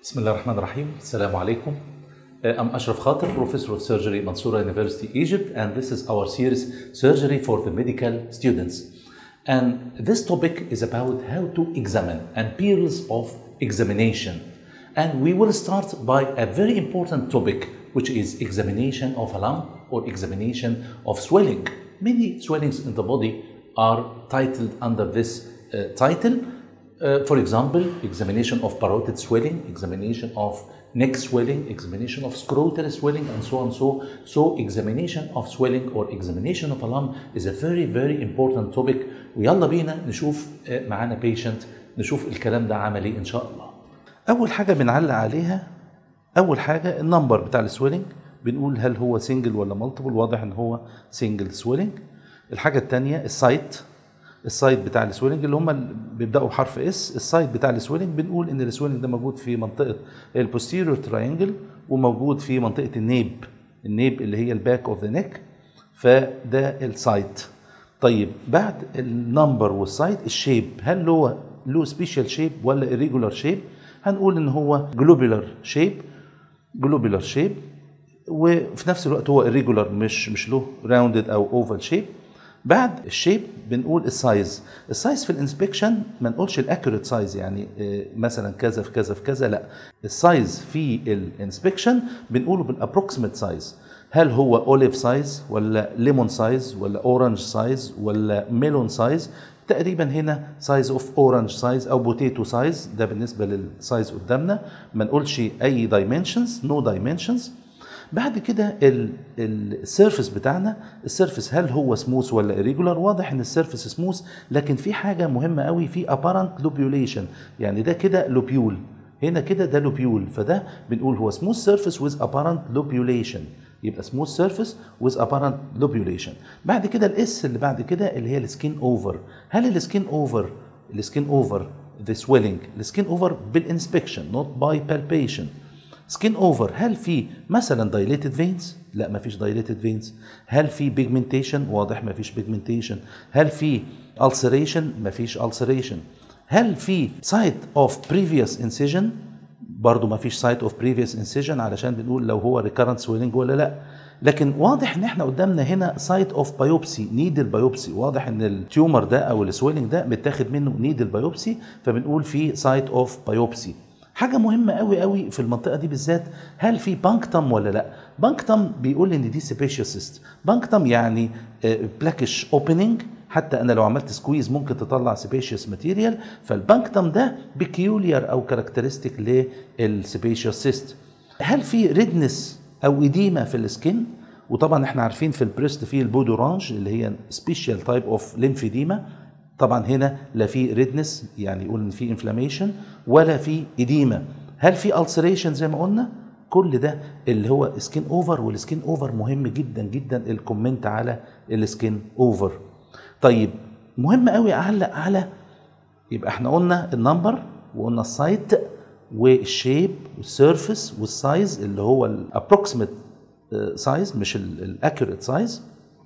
بسم الله الرحمن الرحيم السلام عليكم Uh, I'm Ashraf Khater, Professor of Surgery, Mansoura University, Egypt, and this is our series Surgery for the Medical Students. And this topic is about how to examine and perils of examination. And we will start by a very important topic, which is examination of a lump or examination of swelling. Many swellings in the body are titled under this uh, title. Uh, for example, examination of parotid swelling, examination of neck swelling, examination of scrotal swelling, and so on. So, so examination of swelling or examination of a lump is a very very important topic. ويلا بينا نشوف آه، معانا patient نشوف الكلام ده عمل ايه ان شاء الله. اول حاجه بنعلق عليها اول حاجه النمبر بتاع السويلنج بنقول هل هو سنجل ولا مالتيبل واضح ان هو سنجل سويلنج الحاجه الثانيه السايت السايت بتاع السويلنج اللي هم اللي بيبداوا بحرف اس السايت بتاع السويلنج بنقول ان السويلنج ده موجود في منطقه البوستيريور تراينجل وموجود في منطقه النيب النيب اللي هي الباك اوف ذا نيك فده السايت طيب بعد النمبر والسايت الشيب هل هو له سبيشال شيب ولا irregular شيب هنقول ان هو جلوبولار شيب جلوبولار شيب وفي نفس الوقت هو irregular مش مش له راوندد او اوفال شيب بعد الشيب بنقول السايز السايز في الانسبكشن ما نقولش الاكوريت سايز يعني آه، مثلا كذا في كذا في كذا لا السايز في الانسبكشن بنقوله بالابروكسيمت سايز هل هو اوليف سايز ولا ليمون سايز ولا اورنج سايز ولا ميلون سايز تقريبا هنا سايز اوف اورنج سايز او بوتيتو سايز ده بالنسبه للسايز قدامنا ما نقولش اي دايمنشنز نو دايمنشنز بعد كده السيرفس بتاعنا السيرفس هل هو سموث ولا irregular واضح ان السيرفس سموث لكن في حاجه مهمه قوي في apparent lobulation يعني ده كده لوبيول هنا كده ده لوبيول فده بنقول هو smooth surface with apparent lobulation يبقى smooth surface with apparent lobulation بعد كده الاس اللي بعد كده اللي هي السكين اوفر هل السكين اوفر السكين اوفر the swelling السكين اوفر بالانسبكشن not by palpation سكين اوفر هل في مثلا دايليتد فينز لا ما فيش دايليتد فينز هل في بيجمنتيشن واضح ما فيش بيجمنتيشن هل في ulceration ما فيش ulceration هل في سايت اوف بريفيوس انسيجن برضو ما فيش سايت اوف بريفيوس انسيجن علشان بنقول لو هو ريكارنت سويلنج ولا لا لكن واضح ان احنا قدامنا هنا سايت اوف بايوبسي نيدل بايوبسي واضح ان التيومر ده او السويلنج ده متاخد منه نيدل بايوبسي فبنقول في سايت اوف بايوبسي حاجة مهمة قوي قوي في المنطقة دي بالذات هل في بانكتم ولا لا؟ بانكتم بيقول ان دي سيبيشيوسيست، بانكتم يعني بلاكش اوبننج حتى انا لو عملت سكويز ممكن تطلع سيبيشيوس ماتيريال فالبانكتم ده بيكيوليار او كاركترستيك للسيبيشيوسيست. هل في ريدنس او اديمه في السكين؟ وطبعا احنا عارفين في البريست في البودورانج اللي هي سبيشال تايب اوف ليمفيديما طبعا هنا لا في ريدنس يعني يقول ان في انفلاميشن ولا في اديما هل في السريشن زي ما قلنا كل ده اللي هو سكين اوفر والسكين اوفر مهم جدا جدا الكومنت على السكين اوفر طيب مهم قوي اعلق على يبقى احنا قلنا النمبر وقلنا السايت والشيب والسيرفيس والسايز اللي هو الابروكسيمت سايز مش الاكيوريت سايز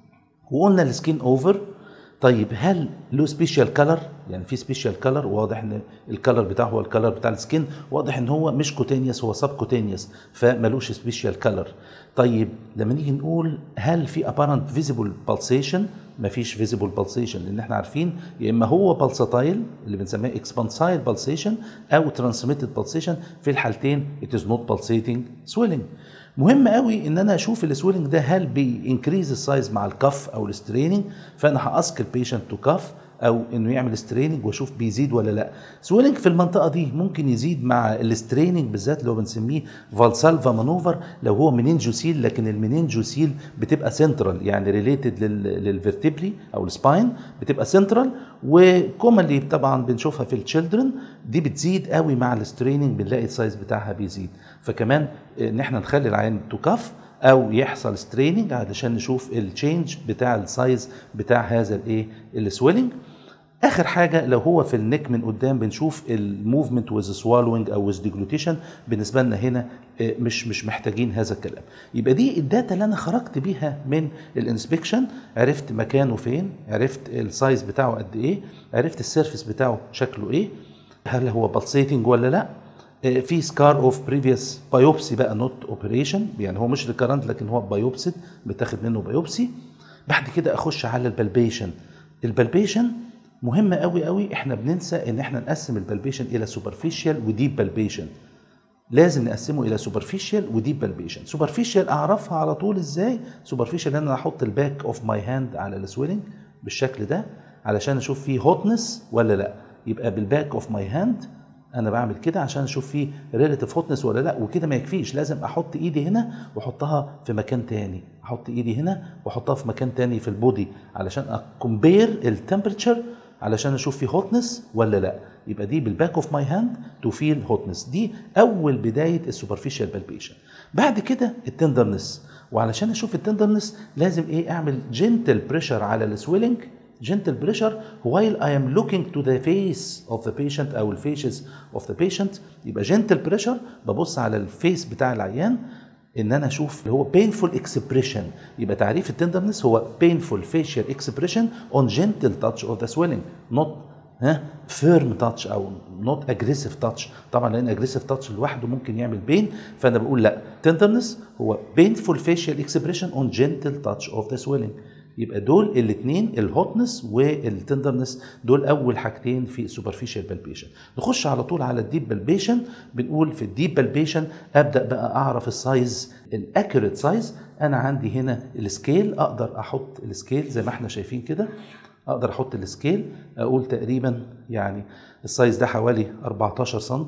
وقلنا السكين اوفر طيب هل له سبيشال كلر يعني في سبيشال كلر واضح ان الكلر بتاعه هو الكلر بتاع السكين واضح ان هو مش كوتينيوس هو سب كوتينيوس فمالوش سبيشال كلر طيب لما نيجي نقول هل في apparent فيزيبل بالسيشن مفيش فيزيبل بالسيشن لان احنا عارفين يا اما هو بالساتايل اللي بنسميه اكسبانسايل بالسيشن او ترانسميتد بالسيشن في الحالتين it is not pulsating swelling مهم قوي ان انا اشوف السويلنج ده هل بينكريز السايز مع الكف او الستريننج فانا هاسك البيشنت تو كف او انه يعمل ستريننج واشوف بيزيد ولا لا سويلنج في المنطقه دي ممكن يزيد مع الستريننج بالذات اللي هو بنسميه فالسالفا مانوفر لو هو منينجوسيل لكن المنينجوسيل بتبقى سنترال يعني ريليتد للفرتبري او السباين بتبقى سنترال وكومنلي طبعا بنشوفها في التشيلدرن دي بتزيد قوي مع الستريننج بنلاقي السايز بتاعها بيزيد فكمان ان احنا نخلي العين تو كف او يحصل ستريننج علشان نشوف التشينج بتاع السايز بتاع هذا الايه السويلنج اخر حاجه لو هو في النك من قدام بنشوف الموفمنت ويز سوالوينج او ويز ديجلوتيشن بالنسبه لنا هنا آه، مش مش محتاجين هذا الكلام يبقى دي الداتا اللي انا خرجت بيها من الانسبكشن عرفت مكانه فين عرفت السايز بتاعه قد ايه عرفت السيرفيس بتاعه شكله ايه هل هو بالسيتنج ولا لا آه، في سكار اوف بريفيوس بايوبسي بقى نوت اوبريشن يعني هو مش ريكارنت لكن هو بايوبسي بتاخد منه بايوبسي بعد كده اخش على البلبيشن البلبيشن مهمه قوي قوي احنا بننسى ان احنا نقسم البلبيشن الى سوبرفيشال وديب بلبيشن لازم نقسمه الى سوبرفيشال وديب بلبيشن سوبرفيشال اعرفها على طول ازاي سوبرفيشال ان انا احط الباك اوف ماي هاند على السويلنج بالشكل ده علشان اشوف فيه هوتنس ولا لا يبقى بالباك اوف ماي هاند انا بعمل كده عشان اشوف فيه ريليتيف هوتنس ولا لا وكده ما يكفيش لازم احط ايدي هنا واحطها في مكان تاني احط ايدي هنا واحطها في مكان تاني في البودي علشان اكمبير التمبرتشر علشان اشوف فيه هوتنس ولا لا يبقى دي بالباك اوف ماي هاند تو فيل هوتنس دي اول بدايه السوبرفيشال بالبيشن بعد كده التندرنس وعلشان اشوف التندرنس لازم ايه اعمل جنتل بريشر على السويلنج gentle pressure while I am looking to the face of the patient أو الفيشز of the patient يبقى gentle pressure ببص على الفيس بتاع العيان ان انا اشوف اللي هو painful expression يبقى تعريف التندرنس هو painful facial expression on gentle touch of the swelling not ها فيرم تاتش او نوت اجريسيف تاتش طبعا لان اجريسيف تاتش لوحده ممكن يعمل بين فانا بقول لا تندرنس هو painful facial expression on gentle touch of the swelling يبقى دول الاثنين الهوتنس والتندرنس دول اول حاجتين في السوبرفيشال بالبيشن نخش على طول على الديب بالبيشن بنقول في الديب بالبيشن ابدا بقى اعرف السايز الاكيوريت سايز انا عندي هنا السكيل اقدر احط السكيل زي ما احنا شايفين كده اقدر احط السكيل اقول تقريبا يعني السايز ده حوالي 14 سم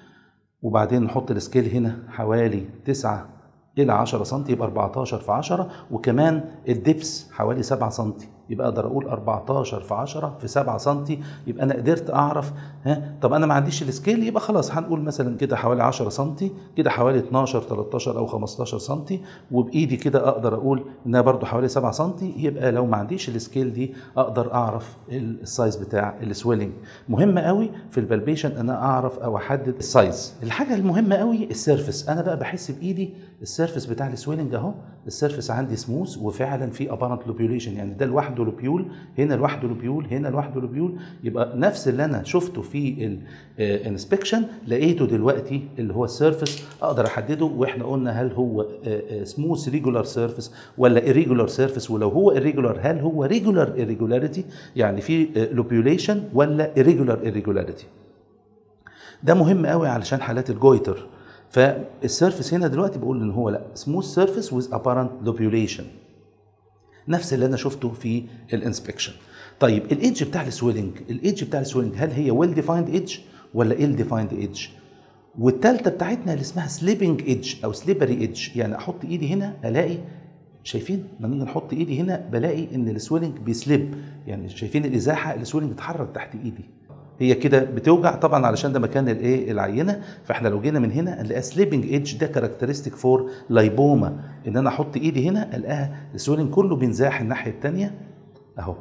وبعدين نحط السكيل هنا حوالي 9 الى 10 سم يبقى 14 في 10 وكمان الدبس حوالي 7 سم يبقى اقدر اقول 14 في 10 في 7 سم يبقى انا قدرت اعرف ها طب انا ما عنديش السكيل يبقى خلاص هنقول مثلا كده حوالي 10 سم كده حوالي 12 13 او 15 سم وبايدي كده اقدر اقول انها برده حوالي 7 سم يبقى لو ما عنديش السكيل دي اقدر اعرف السايز بتاع السويلنج مهم قوي في البلبيشن ان انا اعرف او احدد السايز الحاجه المهمه قوي السيرفس انا بقى بحس بايدي السيرفس بتاع السويلنج اهو السيرفس عندي سموث وفعلا في ابارنت لوبيوليشن يعني ده لوحده لوبيول هنا لوحده لوبيول هنا لوحده لوبيول يبقى نفس اللي انا شفته في الانسبكشن لقيته دلوقتي اللي هو السيرفس اقدر احدده واحنا قلنا هل هو سموث ريجولار سيرفس ولا irregular سيرفس ولو هو irregular هل هو ريجولار irregularity يعني في لوبيوليشن ولا irregular irregularity ده مهم قوي علشان حالات الجويتر فالسيرفس هنا دلوقتي بقول ان هو لا سموث سيرفس ويز ابارنت لوبيوليشن نفس اللي انا شفته في الانسبكشن طيب الايدج بتاع السويلنج الايدج بتاع السويلنج هل هي ويل ديفايند ايدج ولا ال ديفايند ايدج والثالثه بتاعتنا اللي اسمها سليبنج ايدج او سليبري ايدج يعني احط ايدي هنا الاقي شايفين لما نيجي نحط ايدي هنا بلاقي ان السويلنج بيسليب يعني شايفين الازاحه السويلنج بيتحرك تحت ايدي هي كده بتوجع طبعا علشان ده مكان الايه العينه فاحنا لو جينا من هنا نلاقيها سليبنج ايدج ده كاركترستيك فور لايبوما ان انا احط ايدي هنا الاقيها السويلنج كله بينزاح الناحيه الثانيه اهو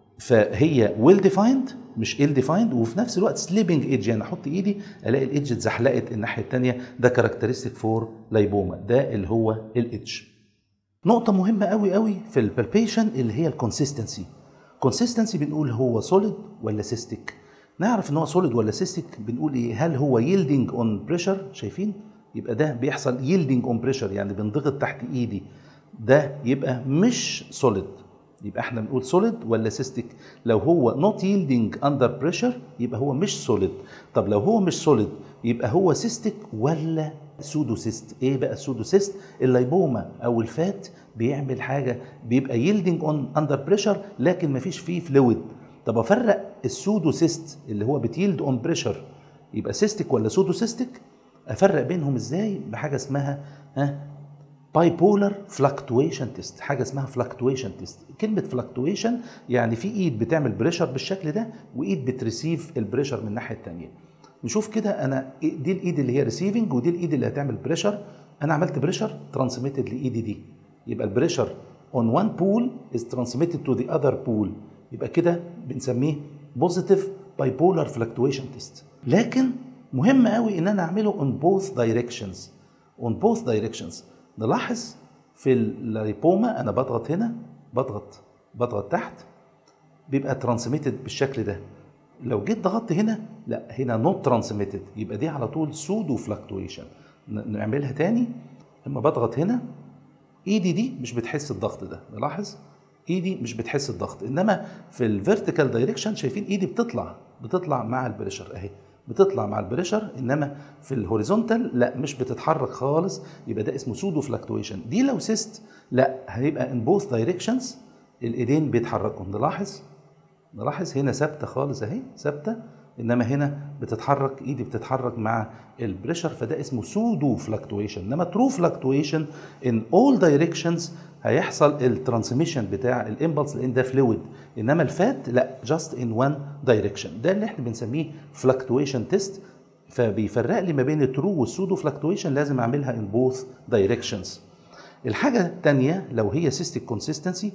فهي ويل ديفايند مش ال ديفايند وفي نفس الوقت سليبنج ايدج يعني احط ايدي الاقي الايدج اتزحلقت الناحيه الثانيه ده كاركترستيك فور لايبوما ده اللي هو الايدج نقطه مهمه قوي قوي في البالبيشن اللي هي الكونسيستنسي كونسيستنسي بنقول هو سوليد ولا سيستيك نعرف ان هو سوليد ولا سيستيك بنقول ايه هل هو ييلدنج اون بريشر شايفين يبقى ده بيحصل ييلدنج اون بريشر يعني بنضغط تحت ايدي ده يبقى مش سوليد يبقى احنا بنقول سوليد ولا سيستيك لو هو نوت ييلدنج اندر بريشر يبقى هو مش سوليد طب لو هو مش سوليد يبقى هو سيستيك ولا سودوسيست ايه بقى السودوسيست اللايبوما او الفات بيعمل حاجه بيبقى ييلدنج اون اندر بريشر لكن مفيش فيه فلويد طب افرق السودوسيست اللي هو بتيلد اون بريشر يبقى سيستيك ولا سودوسيستيك افرق بينهم ازاي بحاجه اسمها ها باي بولر فلكتويشن تيست حاجه اسمها فلكتويشن تيست كلمه فلكتويشن يعني في ايد بتعمل بريشر بالشكل ده وايد بتريسيف البريشر من الناحيه الثانيه نشوف كده انا دي الايد اللي هي ريسيفنج ودي الايد اللي هتعمل بريشر انا عملت بريشر ترانسميتد لايدي دي يبقى البريشر on one pool is transmitted to the other pool يبقى كده بنسميه بوزيتيف باي بولر فلكتويشن تيست لكن مهم قوي ان انا اعمله on both directions on both directions نلاحظ في الليبوما انا بضغط هنا بضغط بضغط تحت بيبقى ترانسميتد بالشكل ده لو جيت ضغطت هنا لا هنا نوت ترانسميتد يبقى دي على طول سودو فلكتويشن نعملها تاني لما بضغط هنا ايدي دي مش بتحس الضغط ده نلاحظ ايدي مش بتحس الضغط انما في الفيرتيكال دايركشن شايفين ايدي بتطلع بتطلع مع البريشر اهي بتطلع مع البريشر انما في الهوريزونتال لا مش بتتحرك خالص يبقى ده اسمه سودو فلكتويشن دي لو سيست لا هيبقى ان بوث دايركشنز الايدين بيتحركوا نلاحظ نلاحظ هنا ثابته خالص اهي ثابته انما هنا بتتحرك ايدي بتتحرك مع البريشر فده اسمه سودو فلكتويشن انما ترو فلكتويشن ان اول دايركشنز هيحصل الترانسميشن بتاع الامبلس لان ده فلويد انما الفات لا جاست ان وان دايركشن ده اللي احنا بنسميه فلكتويشن تيست فبيفرق لي ما بين الترو والسودو فلكتويشن لازم اعملها ان بوث دايركشنز الحاجه الثانيه لو هي سيستيك كونسيستنسي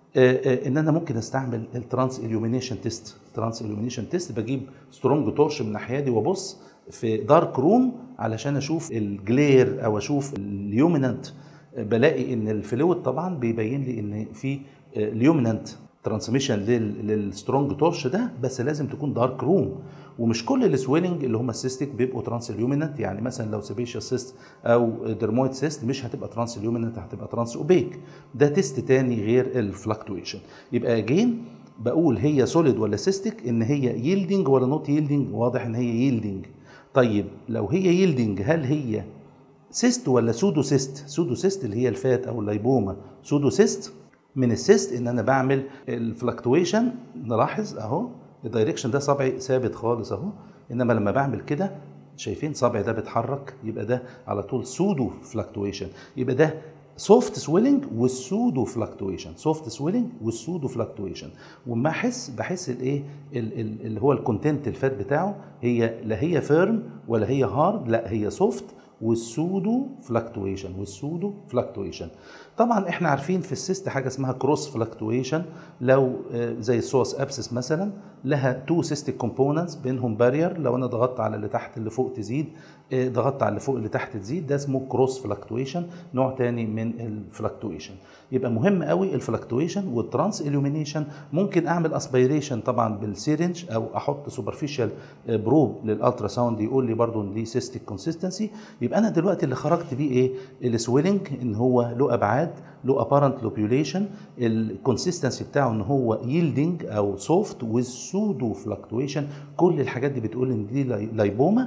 ان انا ممكن استعمل الترانس اليومينيشن تيست ترانس اليومينيشن تيست بجيب سترونج تورش من الناحيه دي وابص في دارك روم علشان اشوف الجلير او اشوف اليوميننت بلاقي ان الفلويد طبعا بيبين لي ان في اليوميننت ترانسميشن للسترونج تورش ده بس لازم تكون دارك روم ومش كل السويلنج اللي هم السيستيك بيبقوا ترانس اليوميننت يعني مثلا لو سيبيشيا سيست او ديرمويد سيست مش هتبقى ترانس اليوميننت هتبقى ترانس اوبيك ده تيست تاني غير الفلكتويشن يبقى اجين بقول هي سوليد ولا سيستيك ان هي ييلدنج ولا نوت ييلدنج واضح ان هي ييلدنج طيب لو هي ييلدنج هل هي سيست ولا سودو سيست سودو سيست اللي هي الفات او اللايبوما سودو سيست من السيست ان انا بعمل الفلكتويشن نلاحظ اهو الدايركشن ده صبعي ثابت خالص اهو انما لما بعمل كده شايفين صبعي ده بيتحرك يبقى ده على طول سودو فلكتويشن يبقى ده سوفت سويلنج والسودو فلكتويشن سوفت سويلنج والسودو فلكتويشن وما احس بحس الايه اللي هو الكونتنت الفات بتاعه هي لا هي فيرم ولا هي هارد لا هي سوفت والسودو فلكتويشن والسودو فلكتويشن طبعا احنا عارفين في السيست حاجه اسمها كروس فلكتويشن لو زي السوس ابسس مثلا لها تو سيستيك كومبوننتس بينهم بارير لو انا ضغطت على اللي تحت اللي فوق تزيد ضغطت على اللي فوق اللي تحت تزيد ده اسمه كروس فلكتويشن نوع تاني من الفلكتويشن يبقى مهم قوي الفلكتويشن والترانس اليومينيشن ممكن اعمل اسبيريشن طبعا بالسيرنج او احط سوبرفيشال بروب للالترا ساوند يقول لي برضو ان دي سيستيك كونسيستنسي يبقى انا دلوقتي اللي خرجت بيه ايه السويلنج ان هو له ابعاد له ابارنت لوبيوليشن الكونسيستنسي بتاعه ان هو ييلدنج او سوفت والسودو فلكتويشن كل الحاجات دي بتقول ان دي لايبوما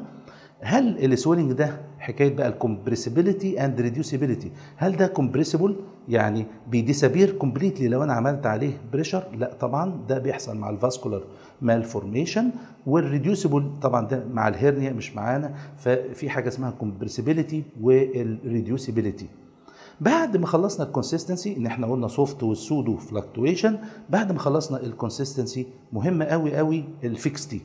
هل السويلنج ده حكايه بقى الكومبريسيبيليتي اند ريديوسيبيليتي هل ده كومبريسيبل يعني بيديسابير كومبليتلي لو انا عملت عليه بريشر لا طبعا ده بيحصل مع الفاسكولار مالفورميشن والريديوسيبل طبعا ده مع الهرنيا مش معانا ففي حاجه اسمها كومبريسيبيليتي والريديوسيبيليتي بعد ما خلصنا الكونسيستنسي ان احنا قلنا سوفت والسودو فلكتويشن بعد ما خلصنا الكونسيستنسي مهم قوي قوي الفيكستي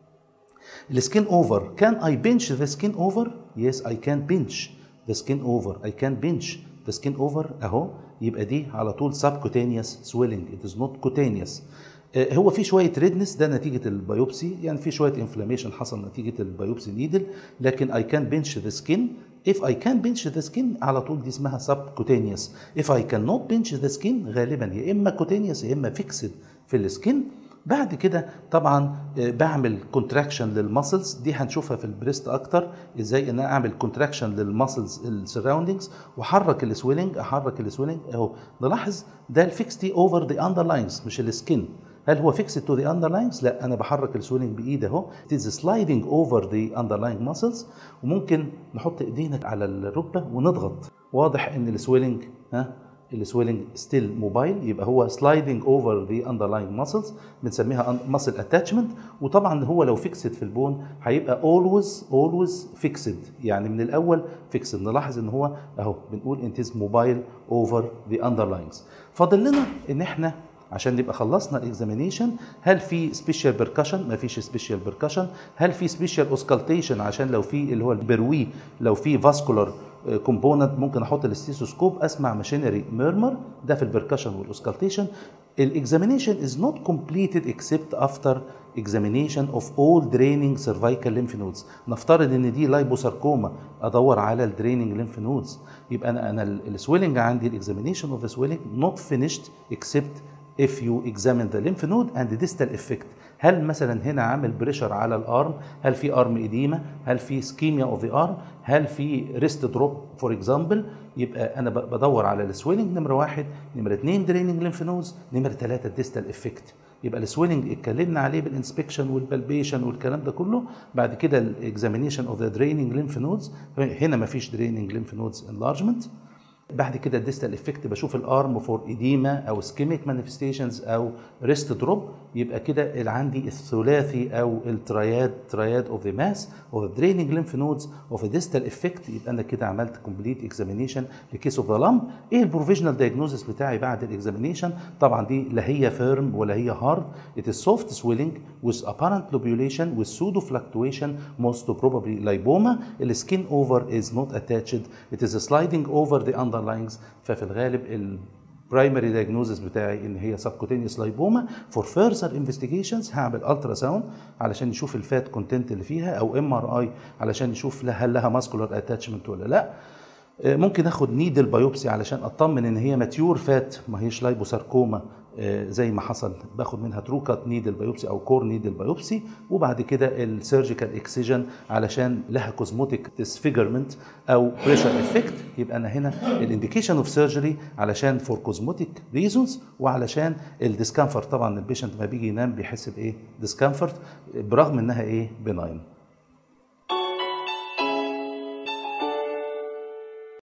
السكين اوفر كان اي بنش ذا سكين اوفر يس اي كان بنش ذا سكين اوفر اي كان بنش ذا سكين اوفر اهو يبقى دي على طول سبكوتينيوس سويلنج ات از نوت كوتينيوس هو في شويه ريدنس ده نتيجه البيوبسي يعني في شويه انفلاميشن حصل نتيجه البيوبسي نيدل لكن اي كان بنش ذا سكين if I can pinch the skin على طول دي اسمها subcutaneous if I cannot pinch the skin غالبا يا اما cutaneous يا اما fixed في السكين بعد كده طبعا بعمل كونتراكشن للماسلز دي هنشوفها في البريست اكتر ازاي ان انا اعمل كونتراكشن للماسلز السراوندينجز واحرك السويلنج احرك السويلنج اهو نلاحظ ده الفيكستي اوفر ذا اندرلاينز مش السكين هل هو فيكسد تو ذا اندرلاينز؟ لا انا بحرك السويلنج بايدي اهو it is sliding over the underlying muscles وممكن نحط ايدينا على الركبه ونضغط واضح ان السويلنج ها السويلنج ستيل موبايل يبقى هو سلايدنج اوفر ذا اندرلاينج ماسلز بنسميها ماسل اتاتشمنت وطبعا هو لو فيكسد في البون هيبقى اولويز اولويز فيكسد يعني من الاول فيكسد نلاحظ ان هو اهو بنقول انت از موبايل اوفر ذا اندرلاينز فاضل لنا ان احنا عشان نبقى خلصنا الاكزامينيشن هل في سبيشال بيركشن ما فيش سبيشال بيركشن هل في سبيشال اوسكالتيشن عشان لو في اللي هو البروي لو في فاسكولار كومبوننت ممكن احط الاستيثوسكوب اسمع ماشينري ميرمر ده في البركشن والاوسكالتيشن الاكزامينيشن از نوت completed except after examination of all draining cervical lymph nodes نفترض ان دي لايبوساركوما ادور على الدريننج lymph nodes يبقى انا انا السويلنج عندي الاكزامينيشن اوف the swelling not finished except if you examine the lymph node and distal effect هل مثلا هنا عامل بريشر على الارم هل في ارم اديمه هل في سكيميا اوف ذا ارم هل في ريست دروب فور اكزامبل يبقى انا ب- بدور على السويلنج نمره واحد نمره اثنين دريننج ليمف نودز نمره ثلاثه الديستال افكت يبقى السويلنج اتكلمنا عليه بالانسبكشن والبلبيشن والكلام ده كله بعد كده الاكزامينيشن اوف ذا دريننج ليمف نودز هنا ما فيش دريننج ليمف نودز انلارجمنت بعد كده الديستال افكت بشوف الارم فور ايديما او سكيميك مانيفستيشنز او ريست دروب يبقى كده اللي عندي الثلاثي او الترياد ترياد اوف ذا ماس اوف ذا دريننج ليمف نودز اوف ذا ديستال افكت يبقى انا كده عملت كومبليت اكزامينيشن لكيس اوف ذا لامب ايه البروفيشنال دايجنوزس بتاعي بعد الاكزامينيشن طبعا دي لا هي فيرم ولا هي هارد it is soft swelling with apparent lobulation with pseudo fluctuation most probably lipoma the skin over is not attached it is sliding over the underlyings ففي الغالب ال primary diagnosis بتاعي ان هي subcutaneous lipoma for further investigations هعمل الترا ساوند علشان نشوف الفات كونتنت اللي فيها او ام ار اي علشان نشوف لا- هل لها ماسكولار اتاتشمنت ولا لا آه، ممكن اخد نيدل بايوبسي علشان اطمن ان هي ماتيور فات ما هيش لايبوساركوما آه، زي ما حصل باخد منها ترو كات نيدل بايوبسي او كور نيدل بايوبسي وبعد كده السيرجيكال اكسجن علشان لها كوزموتيك ديسفيجرمنت او بريشر افكت يبقى انا هنا الانديكيشن اوف سيرجري علشان فور كوزموتيك ريزونز وعلشان الديسكمفورت طبعا البيشنت ما بيجي ينام بيحس بايه ديسكمفورت برغم انها ايه بناين